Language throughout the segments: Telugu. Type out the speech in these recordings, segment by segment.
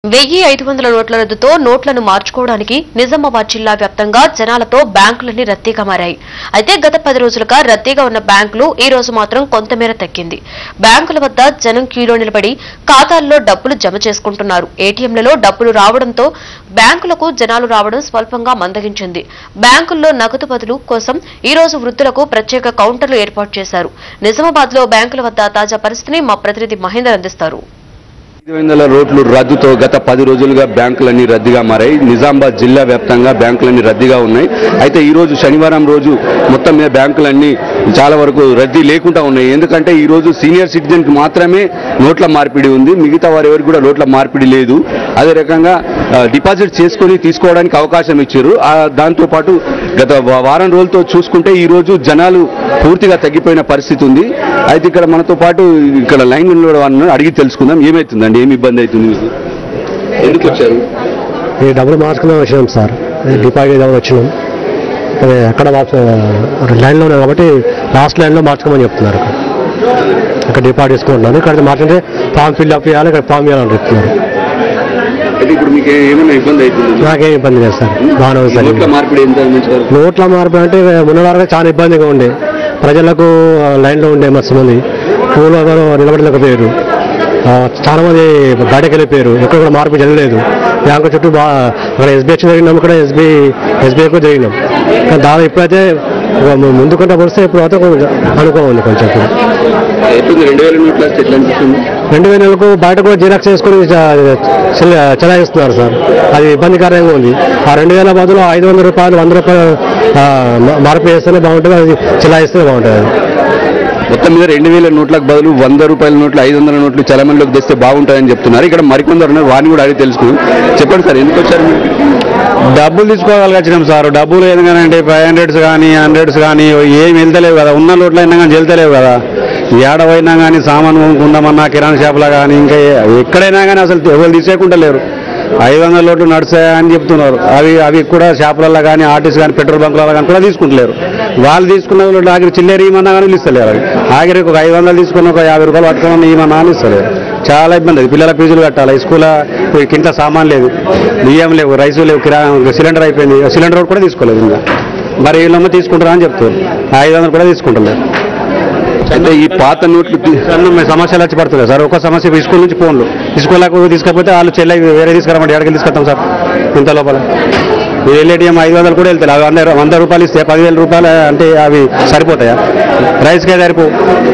వెయ్యి ఐదు వందల నోట్ల రద్దుతో నోట్లను మార్చుకోవడానికి నిజామాబాద్ జిల్లా వ్యాప్తంగా జనాలతో బ్యాంకులన్నీ రద్దీగా మారాయి అయితే గత పది రోజులుగా రద్దీగా ఉన్న బ్యాంకులు ఈ రోజు మాత్రం కొంతమేర తగ్గింది బ్యాంకుల వద్ద జనం క్యూలో నిలబడి ఖాతాల్లో డబ్బులు జమ చేసుకుంటున్నారు ఏటీఎంలలో డబ్బులు రావడంతో బ్యాంకులకు జనాలు రావడం స్వల్పంగా మందగించింది బ్యాంకుల్లో నగదు బదులు కోసం ఈ రోజు వృద్ధులకు ప్రత్యేక కౌంటర్లు ఏర్పాటు చేశారు నిజామాబాద్ లో బ్యాంకుల వద్ద తాజా పరిస్థితిని మా ప్రతినిధి మహేందర్ అందిస్తారు ఐదు వందల రోడ్లు రద్దుతో గత పది రోజులుగా బ్యాంకులన్నీ రద్దీగా మారాయి నిజామాబాద్ జిల్లా వ్యాప్తంగా బ్యాంకులన్నీ రద్దీగా ఉన్నాయి అయితే ఈ రోజు శనివారం రోజు మొత్తం మీద బ్యాంకులన్నీ చాలా వరకు రద్దీ లేకుండా ఉన్నాయి ఎందుకంటే ఈ రోజు సీనియర్ సిటిజన్ కి మాత్రమే నోట్ల మార్పిడి ఉంది మిగతా వారి ఎవరికి కూడా నోట్ల మార్పిడి లేదు అదే రకంగా ఆ, డిపాజిట్ చేసుకొని తీసుకోవడానికి అవకాశం ఇచ్చారు ఆ, దాంతో పాటు గత వా- వారం రోజులతో చూసుకుంటే ఈ రోజు జనాలు పూర్తిగా తగ్గిపోయిన పరిస్థితి ఉంది అయితే ఇక్కడ మనతో పాటు ఇక్కడ లైన్ ఉన్న వాళ్ళని అడిగి తెలుసుకుందాం ఏమైతుందండి ఏమి ఇబ్బంది అవుతుంది మీకు ఎందుకు వచ్చారు ఈ డబ్బులు మార్చుకుందాం వచ్చినాం సార్ డిపాజిట్ చేద్దామని వచ్చినాం అదే అక్కడ లైన్లో ఉన్నాం కాబట్టి లాస్ట్ లైన్లో మార్చుకోమని చెప్తున్నారు ఇక్కడ ఇక్కడ డిపాజిట్ చేసుకుంటున్నాను ఇక్కడ మార్చుకుంటే ఫామ్ ఫిల్ అప్ చేయాలి ఇక్కడ ఫామ్ చేయాలని చెప్తున్నారు అయితే ఇప్పుడు మీకు ఏమైనా ఇబ్బంది అవుతుంది నాకేం ఇబ్బంది లేదు సార్ బాగానే ఉంది సార్ నోట్ల మార్పిడి ఎంత మంచివారు నోట్ల మార్పు అంటే మొన్న వరకు చాలా ఇబ్బందిగా ఉండే ప్రజలకు ఆ, లైన్లో ఉండే మస్తు మంది పూలు ఎవరు నిలబడలేకపోయారు ఆ, చాలా మంది బయటకు వెళ్ళిపోయారు ఎక్కడ కూడా మార్పు జరగలేదు బ్యాంకు చుట్టూ బాగా అక్కడ ఎస్బీఐ జరిగినాం ఇక్కడ ఎస్బీ ఎస్బీఐకి జరిగినాం కానీ దాదాపు ఇప్పుడైతే ఒక ము- ముందు కంటే వస్తే ఇప్పుడు అయితే కొంచెం అనుకూలం ఉంది కొంచెం ఇప్పుడు ఎప్పుడు రెండు వేల నోట్ల వస్తే ఎట్లా అనిపిస్తుంది రెండు వేల నెలలకు బయట కూడా జిరాక్స్ చేసుకుని చ- చెల్ల- చెలాయిస్తున్నారు సార్ అది ఇబ్బందికరంగా ఉంది ఆ రెండు వేల బదులు ఐదు వందల రూపాయలు వంద రూపాయలు ఆ, మ- మార్పు చేస్తేనే బాగుంటుంది అది చెలాయిస్తేనే బాగుంటుంది అది మొత్తం మీద రెండు వేల నోట్లకు బదులు వంద రూపాయల నోట్లు ఐదు వందల నోట్లు చలమణిలోకి తెస్తే బాగుంటుందని చెప్తున్నారు ఇక్కడ మరికొందరు ఉన్నారు వారిని కూడా అడిగి తెలుసుకున్నాం చెప్పండి సార్ ఎందుకు వచ్చారు మీరు ఇక్కడికి? డబ్బులు తీసుకోగలిగి వచ్చినాం సార్ డబ్బులు ఎందుకంటే ఫైవ్ హండ్రెడ్స్ కానీ హండ్రెడ్స్ కానీ ఏం వెళ్తలేవు కదా ఉన్న లోట్లు అయినా కానీ వెళ్తలేవు కదా ఏడ పోయినా కానీ సామాన్ కొనుక్కుందామన్నా కిరాణా షాపులో కానీ ఇంకా ఏ- ఎక్కడైనా కానీ అసలు ఎవరు తీసేయకుండా లేరు ఐదు వందల లోట్లు నడుస్తాయని చెప్తున్నారు అవి అవి కూడా షాపులలో కానీ ఆర్టీసీ కానీ పెట్రోల్ బంకులలో కానీ కూడా తీసుకుంటలేరు వాళ్ళు తీసుకున్న వాళ్ళు ఆఖరి చిల్లర ఇమన్నా కానీ ఇస్తలేరు అవి ఆఖరికి ఒక ఐదు వందలు తీసుకుని ఒక యాభై రూపాయలు పట్టుకోమని ఇమన్నా అని ఇస్తలేరు చాలా ఇబ్బంది అది పిల్లల ఫీజులు కట్టాలి స్కూల్ ఇంట్లో సామాన్ లేదు బియ్యం లేవు రైసు లేవు కిరా సిలిండర్ అయిపోయింది సిలిండర్ కూడా తీసుకోలేదు ఇంకా మరి వీళ్ళమ్మ తీసుకుంటారా అని చెప్తారు ఐదు వందలు కూడా తీసుకుంటలేదు అంటే ఈ పాత నోట్లు తీ- అన్న సమస్యలు వచ్చి పడుతుంది సార్ ఒక సమస్య స్కూల్ నుంచి ఫోన్లు స్కూల్లకు తీసుకపోతే వాళ్ళు చెల్లె వేరే తీసుకురమ్మంటే ఎక్కడికి తీసుకొస్తాం సార్ ఇంత లోపల ఈ ఎల్ఏటీఎం ఐదు వందలు కూడా వెళ్తాయి అవి వంద వంద రూపాయలు ఇస్తే పదివేల రూపాయలు అంటే అవి సరిపోతాయా రైస్కే సరిపో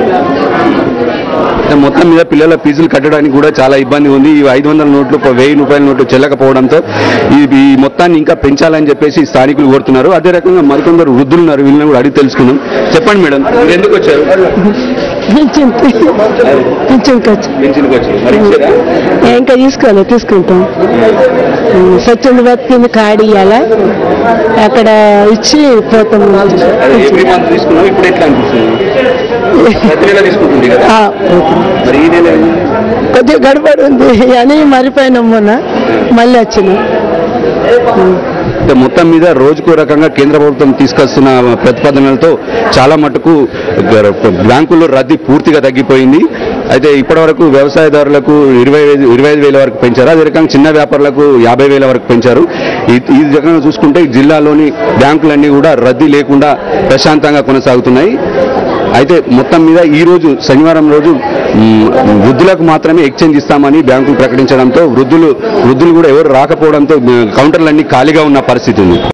అంటే మొత్తం మీద పిల్లల ఫీజులు కట్టడానికి కూడా చాలా ఇబ్బంది ఉంది ఈ ఐదు వందల నోట్లు ఒక వెయ్యి రూపాయల నోట్లు చెల్లకపోవడంతో ఈ ఈ మొత్తాన్ని ఇంకా పెంచాలని చెప్పేసి స్థానికులు కోరుతున్నారు అదే రకంగా మరికొందరు వృద్ధులు ఉన్నారు వీళ్ళని కూడా అడిగి తెలుసుకుందాం చెప్పండి మేడం మీరు ఎందుకు వచ్చారు పింఛన్ పింఛన్కి వచ్చి పెన్షన్కి వచ్చారు మరి ఇచ్చారా? ఇంకా తీసుకోవాలి తీసుకుంటాం ఉమ్, స్వచ్ఛంద బతికింది కార్డు ఇవ్వాల అక్కడ ఇచ్చి పోతాం అదే ఎవ్రీ మంత్ తీసుకున్నాం ఇప్పుడు ఎట్లా అనిపిస్తుంది ప్రతి నెల తీసుకుంటుంది కదా ఆ, పోతాం. మరి ఈ నెల ఏమి? కొద్దిగా గడబడి ఉంది అని మరిపోయినాం మొన్న మళ్ళీ వచ్చినాం అంటే మొత్తం మీద రోజుకో రకంగా కేంద్ర ప్రభుత్వం తీసుకొస్తున్న ప్రతిపాదనలతో చాలా మటుకు గ- బ్యాంకుల్లో రద్దీ పూర్తిగా తగ్గిపోయింది అయితే ఇప్పటివరకు వ్యవసాయదారులకు ఇరవై ఐదు ఇరవై ఐదు వేల వరకు పెంచారు అదే రకంగా చిన్న వ్యాపారులకు యాభై వేల వరకు పెంచారు ఈ ఈ రకంగా చూసుకుంటే ఈ జిల్లాలోని బ్యాంకులన్నీ కూడా రద్దీ లేకుండా ప్రశాంతంగా కొనసాగుతున్నాయి అయితే మొత్తం మీద ఈ రోజు శనివారం రోజు మ్, వృద్ధులకు మాత్రమే ఎక్స్చేంజ్ ఇస్తామని బ్యాంకులు ప్రకటించడంతో వృద్ధులు వృద్ధులు కూడా ఎవరు రాకపోవడంతో మ్, కౌంటర్లన్నీ ఖాళీగా ఉన్న పరిస్థితి ఉంది